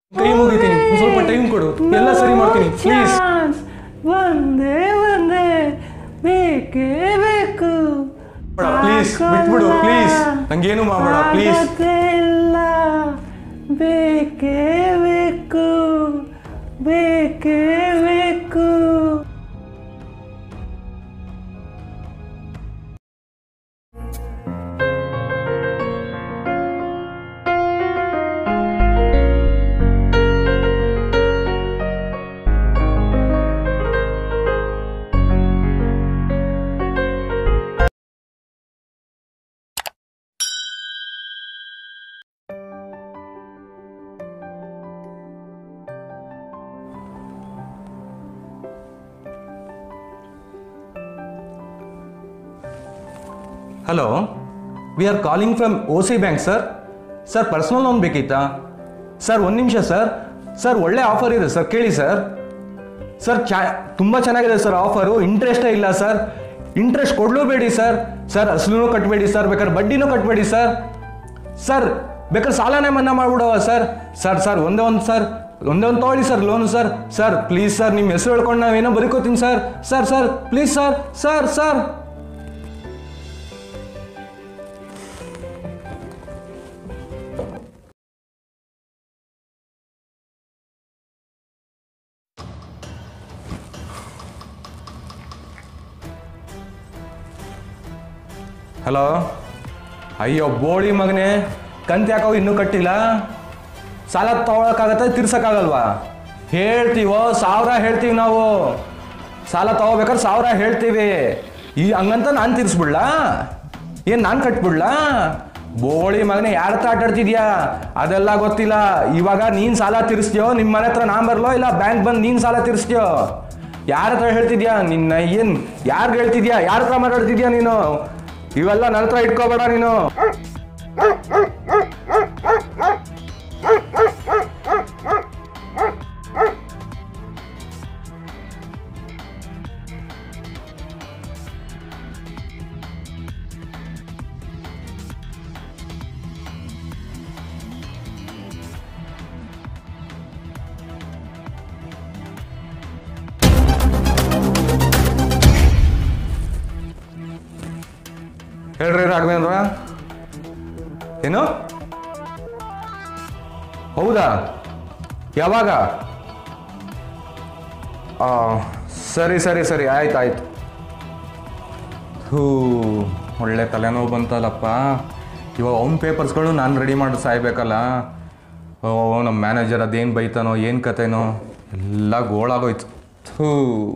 ಕೈ ಮುಗಿತೀನಿ ಒಂದ್ ಸ್ವಲ್ಪ ಟೈಮ್ ಕೊಡು ಎಲ್ಲ ಸರಿ ಮಾಡ್ತೀನಿ ಪ್ಲೀಸ್ ಚಾನ್ಸ್ ಒಂದೇ ಒಂದೇ ಬೇಕೇ ಬೇಕು ಪ್ಲೀಸ್ ಬಿಟ್ಬಿಡು ಪ್ಲೀಸ್ ನಂಗೇನು ಮಾಡಬೇಡ ಪ್ಲೀಸ್ ಆಗತ್ತೆ ಇಲ್ಲ ಬೇಕೇ ಬೇಕು ಬೇಕೇ ಬೇಕು hello we are calling from O C bank sir sir personal loan ಬೇಕಿತ್ತಾ ಸರ್ ಒಂದು ನಿಮಿಷ ಸರ್ ಸರ್ ಒಳ್ಳೆ ಆಫರ್ ಇದೆ ಸರ್ ಕೇಳಿ ಸರ್ ಸರ್ ಚಾ ತುಂಬ ಚೆನ್ನಾಗಿದೆ ಸರ್ ಆಫರು ಇಂಟ್ರೆಸ್ಟೇ ಇಲ್ಲ ಸರ್ ಇಂಟ್ರೆಸ್ಟ್ ಕೊಡಲೂಬೇಡಿ ಸರ್ ಸರ್ ಅಸಲು ಕಟ್ಟಬೇಡಿ ಸರ್ ಬೇಕಾದ್ರೆ ಬಡ್ಡಿನೂ ಕಟ್ಟಬೇಡಿ ಸರ್ ಸರ್ ಬೇಕಾದ್ರೆ ಸಾಲನೇ ಮನ್ನಾ ಮಾಡ್ಬಿಡವ ಸರ್ ಸರ್ ಸರ್ ಒಂದೇ ಒಂದು ಸರ್ ಒಂದೇ ಒಂದು ತೊಗೊಳ್ಳಿ sir loan sir sir please sir ನಿಮ್ಮ ಹೆಸರು ಹೇಳ್ಕೊಂಡು ನಾವೇನೋ ಬರೀಕೋತೀನಿ sir sir sir please sir sir sir hello ಅಯ್ಯೋ ಬೋಳಿ ಮಗನೇ ಕಂತು ಯಾಕೋ ಇನ್ನೂ ಕಟ್ಟಿಲ್ಲ ಸಾಲ ತಗೊಳಕ್ಕಾಗತ್ತೆ ತೀರ್ಸಕ್ಕಾಗಲ್ವಾ ಹೇಳ್ತೀವೋ ಸಾವಿರ ಹೇಳ್ತೀವಿ ನಾವು ಸಾಲ ತಗೋಬೇಕಾದ್ರೆ ಸಾವಿರ ಹೇಳ್ತೀವಿ ಈ ಹಂಗಂತ ನಾನು ತೀರಿಸ್ಬಿಡ್ಲಾ ಏನು ನಾನು ಕಟ್ಬಿಡ್ಲಾ ಬೋಳಿ ಮಗನೇ ಯಾರ ಹತ್ರ ಆಟ ಆಡ್ತಿದ್ಯಾ ಅದೆಲ್ಲ ಗೊತ್ತಿಲ್ಲ ಇವಾಗ ನೀನು ಸಾಲ ತೀರಿಸ್ತೀಯೋ ನಿಮ್ಮ ಮನೆ ಹತ್ರ ನಾನು ಬರಲೋ ಇಲ್ಲ ಬ್ಯಾಂಕ್ ಬಂದು ನೀನು ಸಾಲ ತೀರಿಸ್ತೀಯೋ ಯಾರ ಹತ್ರ ಹೇಳ್ತಿದ್ಯಾ ನಿನ್ನ ಏನು ಯಾರಿಗೆ ಹೇಳ್ತಿದ್ಯಾ ಯಾರ ಹತ್ರ ಮಾತಾಡ್ತಿದ್ಯಾ ನೀನು ಇವೆಲ್ಲ ನನ್ನ ಹತ್ರ ಇಟ್ಕೋಬೇಡ ನೀನು ಹೇಳ್ರಿ ರಾಘವೇಂದ್ರ ಏನು ಹೌದಾ ಯಾವಾಗ ಆ, ಸರಿ ಸರಿ ಸರಿ ಆಯ್ತು ಆಯ್ತು ಹೂ ಒಳ್ಳೆ ತಲೆನೋವು ಬಂತಲ್ಲಪ್ಪ ಇವಾಗ ಅವ್ನ ಪೇಪರ್ಸ್ಗಳು ನಾನು ರೆಡಿ ಮಾಡಿ ಸಾಯ್ಬೇಕಲ್ಲ ಓ ನಮ್ಮ ಮ್ಯಾನೇಜರ್ ಅದೇನು ಬೈತಾನೋ ಏನು ಕತೆನೋ ಎಲ್ಲ ಗೋಳಾಗೋಯ್ತು ಥೂ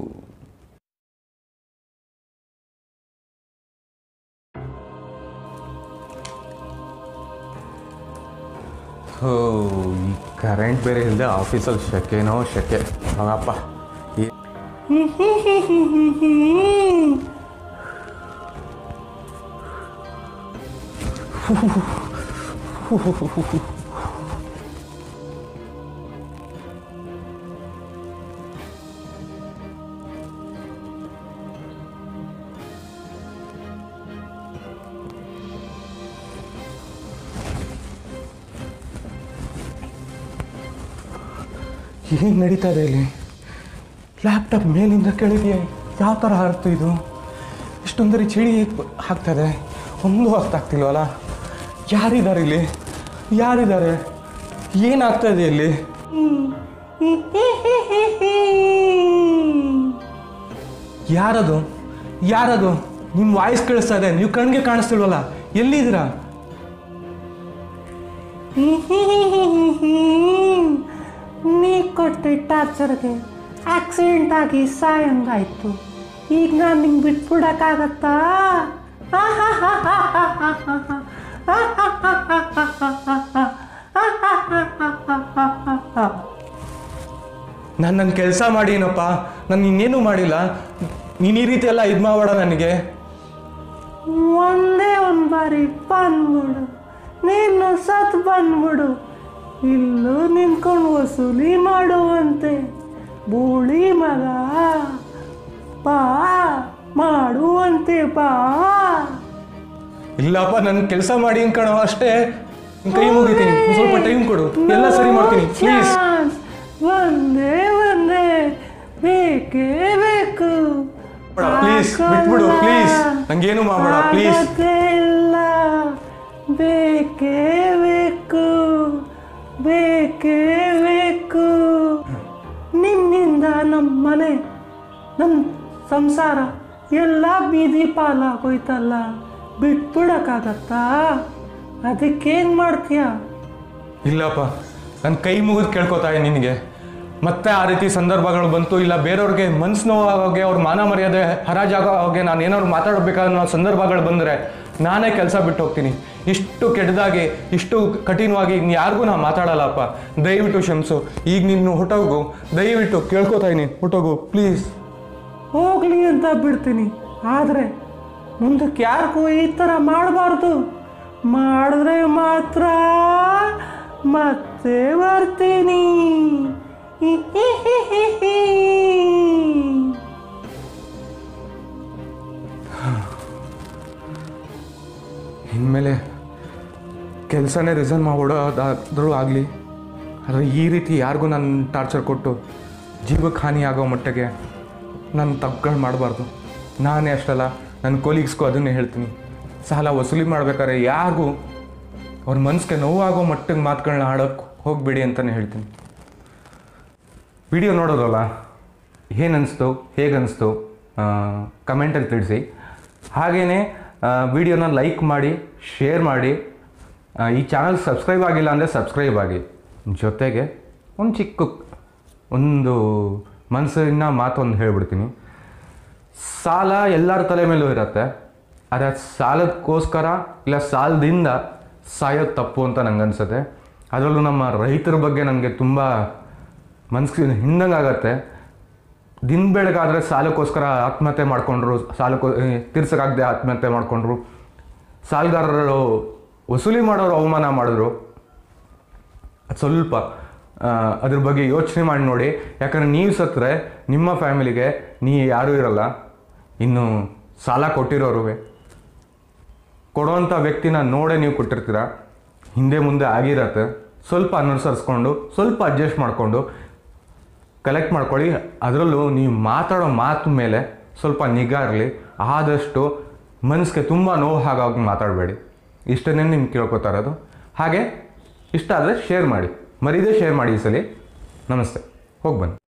ಹೋ ಈ ಕರೆಂಟ್ ಬೇರೆ ಇಲ್ಲದೆ ಆಫೀಸಲ್ಲಿ ಶೆಕೆನೋ ಶೆಕೆ ಹೋಗಪ್ಪ ಈ ಏನು ನಡೀತಾ ಇದೆ ಇಲ್ಲಿ ಲ್ಯಾಪ್ಟಾಪ್ ಮೇಲಿಂದ ಕೆಳಗೆ ಯಾವ ಥರ ಹಾರ್ತು ಇದು ಇಷ್ಟೊಂದರಿ ಚಳಿ ಆಗ್ತದೆ ಒಂದು ಅರ್ಥ ಆಗ್ತಿಲ್ವಲ್ಲ ಯಾರಿದ್ದಾರೆ ಇಲ್ಲಿ ಯಾರಿದ್ದಾರೆ ಏನಾಗ್ತಾ ಇದೆ ಇಲ್ಲಿ ಯಾರದು ಯಾರದು ನಿಮ್ಮ ವಾಯ್ಸ್ ಕೇಳಿಸ್ತಾ ಇದೆ ನೀವು ಕಣ್ಗೆ ಕಾಣಿಸ್ತಿಲ್ವಲ್ಲ ಎಲ್ಲಿದ್ದೀರಾ ನೀ ಕೊಟ್ಟೆ ಟಾರ್ಚರ್ಗೆ ಆಕ್ಸಿಡೆಂಟ್ ಆಗಿ ಸಾಯಂಗಾಯ್ತು ಈಗ ನಾನು ನಿಂಗೆ ಬಿಟ್ಬಿಡಕ್ಕಾಗತ್ತಾ ನಾನು ನನ್ನ ಕೆಲಸ ಮಾಡೀನಪ್ಪ ನಾನು ಇನ್ನೇನು ಮಾಡಿಲ್ಲ ನೀನು ಈ ರೀತಿ ಎಲ್ಲ ಇದು ಮಾಡಬೇಡ ನನಗೆ ಒಂದೇ ಒಂದು ಬಾರಿ ಬಂದ್ಬಿಡು ನೀನು ಸತ್ ಬಂದ್ಬಿಡು ಇಲ್ಲೂ ನಿಂತ್ಕೊಂಡು ವಸೂಲಿ ಮಾಡುವಂತೆ ಬೂಳಿ ಮಗ ಬಾ ಮಾಡುವಂತೆ ಬಾ ಇಲ್ಲಪ್ಪ ನನ್ನ ಕೆಲಸ ಮಾಡಿ ಕಣೋ ಅಷ್ಟೇ ನಿನ್ ಕೈ ಮುಗಿತೀನಿ ಒಂದ್ ಸ್ವಲ್ಪ ಟೈಮ್ ಕೊಡು ಎಲ್ಲ ಸರಿ ಮಾಡ್ತೀನಿ ಪ್ಲೀಸ್ ಚಾನ್ಸ್ ಒಂದೇ ಒಂದೇ ಬೇಕೇ ಬೇಕು ಪ್ಲೀಸ್ ಬಿಟ್ಬಿಡು ಪ್ಲೀಸ್ ನಂಗೇನು ಮಾಡಬೇಡ ಪ್ಲೀಸ್ ಆಗದೇ ಇಲ್ಲ ಬೇಕೇ ಬೇಕು ಬೇಕೇ ಬೇಕು ನಿನ್ನಿಂದ ನಮ್ಮ ಮನೆ ನಮ್ಮ ಸಂಸಾರ ಎಲ್ಲ ಬೀದಿ ಪಾಲಾಗೋಯ್ತಲ್ಲ ಬಿಟ್ಬಿಡಕ್ಕಾಗತ್ತಾ ಅದಕ್ಕೇನು ಮಾಡ್ತೀಯ ಇಲ್ಲಪ್ಪ ನನ್ನ ಕೈ ಮುಗಿದು ಕೇಳ್ಕೊತಾ ನಿನಗೆ ಮತ್ತೆ ಆ ರೀತಿ ಸಂದರ್ಭಗಳು ಬಂತು ಇಲ್ಲ ಬೇರೆಯವ್ರಿಗೆ ಮನ್ಸು ನೋವಾಗೋಗೆ ಅವ್ರ ಮಾನ ಮರ್ಯಾದೆ ಹರಾಜಾಗೋ ಹಾಗೆ ನಾನು ಏನಾದ್ರು ಮಾತಾಡಬೇಕಾದ ಸಂದರ್ಭಗಳು ಬಂದರೆ ನಾನೇ ಕೆಲಸ ಬಿಟ್ಟು ಹೋಗ್ತೀನಿ ಇಷ್ಟು ಕೆಟ್ಟದಾಗಿ ಇಷ್ಟು ಕಠಿಣವಾಗಿ ಇನ್ನು ಯಾರಿಗೂ ನಾನು ಮಾತಾಡಲ್ಲಪ್ಪ ದಯವಿಟ್ಟು ಕ್ಷಮಿಸು ಈಗ ನೀನು ಹೊಟ್ಟೋಗು ದಯವಿಟ್ಟು ಕೇಳ್ಕೊತಾ ಇದೀನಿ ಹೊಟ್ಟೋಗು ಪ್ಲೀಸ್ ಹೋಗ್ಲಿ ಅಂತ ಬಿಡ್ತೀನಿ ಆದರೆ ಮುಂದಕ್ಕೆ ಯಾರಿಗೂ ಈ ಥರ ಮಾಡಬಾರ್ದು ಮಾಡಿದ್ರೆ ಮಾತ್ರ ಮತ್ತೆ ಬರ್ತೀನಿ ಹಿ ಹಿ ಹಿ ಹಿ ಹಿ. ಇನ್ಮೇಲೆ ಕೆಲಸನೇ ರಿಸೈನ್ ಮಾಡ್ಬಿಡೋದಾದರೂ ಆಗಲಿ ಆದರೆ ಈ ರೀತಿ ಯಾರಿಗೂ ನಾನು ಟಾರ್ಚರ್ ಕೊಟ್ಟು ಜೀವಕ್ಕೆ ಹಾನಿ ಆಗೋ ಮಟ್ಟಿಗೆ ನಾನು ತಪ್ಪುಗಳು ಮಾಡಬಾರ್ದು ನಾನೇ ಅಷ್ಟಲ್ಲ ನನ್ನ ಕೊಲೀಗ್ಸ್ಗೂ ಅದನ್ನೇ ಹೇಳ್ತೀನಿ ಸಾಲ ವಸೂಲಿ ಮಾಡ್ಬೇಕಾದ್ರೆ ಯಾರಿಗೂ ಅವ್ರ ಮನಸ್ಸಿಗೆ ನೋವಾಗೋ ಮಟ್ಟಿಗೆ ಮಾತುಗಳನ್ನ ಆಡೋಕ್ಕೆ ಹೋಗಬೇಡಿ ಅಂತಲೇ ಹೇಳ್ತೀನಿ ವಿಡಿಯೋ ನೋಡೋದಲ್ಲ ಏನನ್ನಿಸ್ತು ಹೇಗನ್ನಿಸ್ತು ಕಮೆಂಟಲ್ಲಿ ತಿಳಿಸಿ ಹಾಗೆಯೇ ವಿಡಿಯೋನ ಲೈಕ್ ಮಾಡಿ ಶೇರ್ ಮಾಡಿ ಆ, ಈ ಚಾನಲ್ ಸಬ್ಸ್ಕ್ರೈಬ್ ಆಗಿಲ್ಲ ಅಂದರೆ ಸಬ್ಸ್ಕ್ರೈಬ್ ಆಗಿ ಜೊತೆಗೆ ಒಂದು ಚಿಕ್ಕ ಒಂದು ಮನಸ್ಸಿನ ಮಾತೊಂದು ಹೇಳ್ಬಿಡ್ತೀನಿ ಸಾಲ ಎಲ್ಲರ ತಲೆ ಮೇಲೂ ಇರುತ್ತೆ ಆದರೆ ಸಾಲಕ್ಕೋಸ್ಕರ ಇಲ್ಲ ಸಾಲದಿಂದ ಸಾಯೋದು ತಪ್ಪು ಅಂತ ನಂಗೆ ಅನ್ಸುತ್ತೆ ಅದರಲ್ಲೂ ನಮ್ಮ ರೈತರ ಬಗ್ಗೆ ನನಗೆ ತುಂಬ ಮನ್ಸಿಗೆ ಹಿಂದಂಗೆ ಆಗತ್ತೆ ದಿನ ಬೆಳಗಾದರೆ ಸಾಲಕ್ಕೋಸ್ಕರ ಆತ್ಮಹತ್ಯೆ ಮಾಡಿಕೊಂಡ್ರು ಸಾಲಕ್ಕೋ ತೀರ್ಸಕ್ಕಾಗದೆ ಆತ್ಮಹತ್ಯೆ ಮಾಡಿಕೊಂಡ್ರು ಸಾಲಗಾರರು ವಸೂಲಿ ಮಾಡೋರು ಅವಮಾನ ಮಾಡಿದ್ರು ಅದ್ ಸ್ವಲ್ಪ ಆ, ಅದ್ರ ಬಗ್ಗೆ ಯೋಚನೆ ಮಾಡಿ ನೋಡಿ ಯಾಕಂದ್ರೆ ನೀವು ಸತ್ತರೆ ನಿಮ್ಮ ಫ್ಯಾಮಿಲಿಗೆ ನೀ ಯಾರೂ ಇರಲ್ಲ ಇನ್ನು ಸಾಲ ಕೊಟ್ಟಿರೋರು ಕೊಡೋವಂಥ ವ್ಯಕ್ತಿನ ನೋಡೇ ನೀವು ಕೊಟ್ಟಿರ್ತೀರ ಹಿಂದೆ ಮುಂದೆ ಆಗಿರತ್ತೆ ಸ್ವಲ್ಪ ಅನುಸರಿಸ್ಕೊಂಡು ಸ್ವಲ್ಪ ಅಡ್ಜಸ್ಟ್ ಮಾಡಿಕೊಂಡು ಕಲೆಕ್ಟ್ ಮಾಡ್ಕೊಳ್ಳಿ ಅದರಲ್ಲೂ ನೀವು ಮಾತಾಡೋ ಮಾತು ಮೇಲೆ ಸ್ವಲ್ಪ ನಿಗಾ ಇರಲಿ ಆದಷ್ಟು ಮನಸ್ಸಿಗೆ ತುಂಬ ನೋವು ಹಾಗಾಗಿ ಮಾತಾಡಬೇಡಿ ಇಷ್ಟನ್ನೇ ನಿಮ್ಗೆ ಕೇಳ್ಕೊತಾ ಇರೋದು ಹಾಗೆ ಇಷ್ಟ ಆದರೆ ಶೇರ್ ಮಾಡಿ ಮರೀದೇ ಶೇರ್ ಮಾಡಿ ಈ ಸಲ ನಮಸ್ತೆ ಹೋಗಿ ಬನ್ನಿ